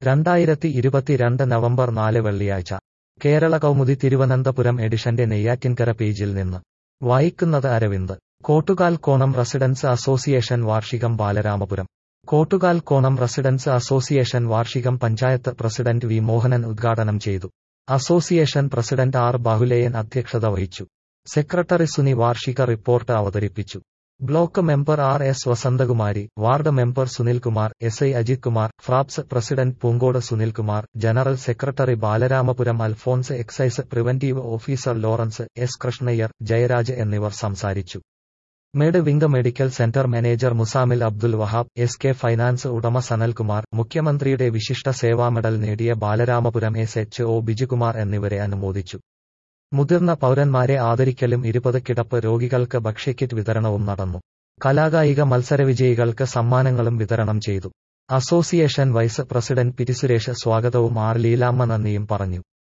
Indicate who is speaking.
Speaker 1: രണ്ടായിരത്തി ഇരുപത്തിരണ്ട് നവംബർ നാല് വെള്ളിയാഴ്ച കേരള കൗമുദി തിരുവനന്തപുരം എഡിഷന്റെ നെയ്യാറ്റിൻകര പേജിൽ നിന്ന് വായിക്കുന്നത് അരവിന്ദ് കോട്ടുകാൽ കോണം റെസിഡൻസ് അസോസിയേഷൻ വാർഷികം ബാലരാമപുരം കോട്ടുകാൽ കോണം റെസിഡൻസ് അസോസിയേഷൻ വാർഷികം പഞ്ചായത്ത് പ്രസിഡന്റ് വി മോഹനൻ ഉദ്ഘാടനം ചെയ്തു അസോസിയേഷൻ പ്രസിഡന്റ് ആർ ബാഹുലേയൻ അധ്യക്ഷത വഹിച്ചു സെക്രട്ടറി സുനി വാർഷിക റിപ്പോർട്ട് അവതരിപ്പിച്ചു block member R S Vasanthakumari ward member Sunilkumar S I Ajith Kumar FRAPS president Poonkode Sunilkumar general secretary Balaramapuram Alphonse excise preventive officer Lawrence S Krishnaiyer Jayaraj എന്നിവർ സംസാരിച്ചു med wing medical centre manager Muzammil Abdul Wahab S K finance ഉടമ സനൽകുമാർ മുഖ്യമന്ത്രിയുടെ വിശിഷ്ട സേവാ മെഡൽ നേടിയ Balaramapuram S H O Bijukumar എന്നിവരെ അനുമോദിച്ചു മുതിർന്ന പൗരന്മാരെ ആദരിക്കലും ഇരുപത് കിടപ്പ് രോഗികൾക്ക് ഭക്ഷ്യക്കിറ്റ് വിതരണവും നടന്നു കലാകായിക മത്സരവിജയികൾക്ക് സമ്മാനങ്ങളും വിതരണം ചെയ്തു association vice president P Suresh സ്വാഗതവും ആർ ലീലാമ്മ നന്ദിയും പറഞ്ഞു